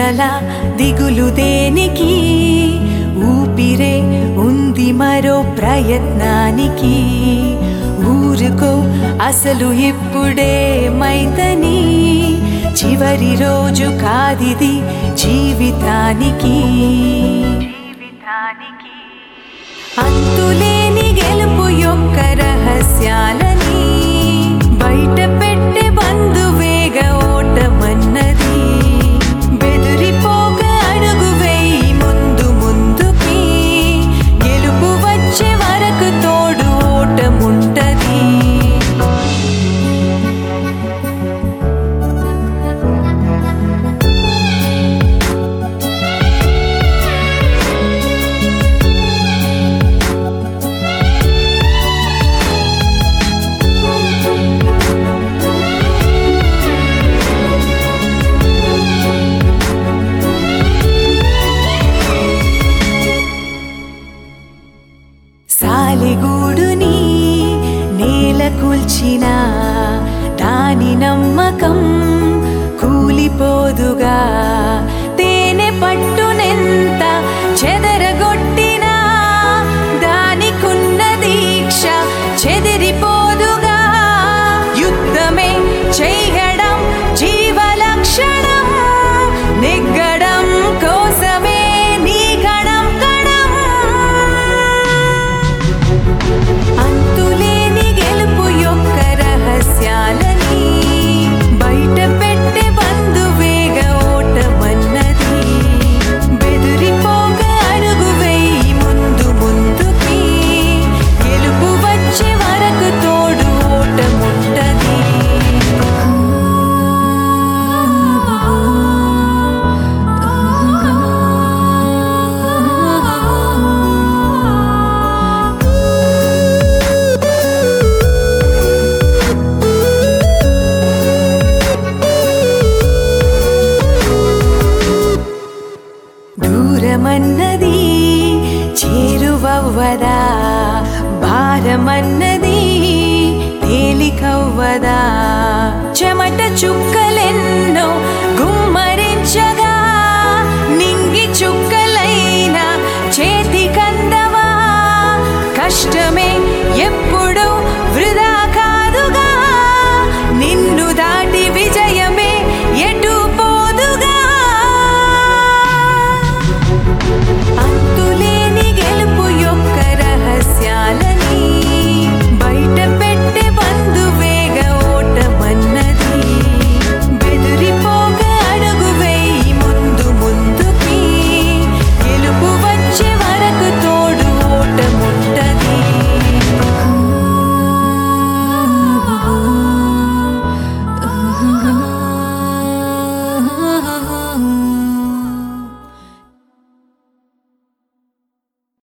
ఇంతలా దిగులు దేనికి ఊపిరే ఉంది మరో ప్రయత్నానికి ఊరుకో అసలు ఇప్పుడే మైతని చివరి రోజు కాదిది జీవితానికి అంతులేని గెలుపు యొక్క రహస్యాలని బయట పెట్టే బంధువేగ ఓటమన్నది బెదిరిపోక అడుగు వేయి ముందు ముందుకి గెలుపు వచ్చే వరకు తోడు ఓటముంటది సాలిగూడుని నేల కూల్చిన దాని నమ్మకం కూలిపోదుగా తేనె పట్టునెంత చెదరగొట్టినా దానికున్న దీక్ష చెదిరిపోదుగా యుద్ధమే చేయడం జీవలక్షణం నెగ్గడం కోసమే నీ గణం గణం అంతులేని గెలుపు యొక్క రహస్యాలని బయట పెట్టే బంధువేగ ఓటమన్నది బెదిరిపోక అడుగు వేయి ముందు ముందుకి గెలుపు వచ్చే వరకు తోడు ఓటముంటది దూరమన్నది చేరువవ్వదా భారమన్నది తేలికవ్వదా చెమట చుక్కలెన్నో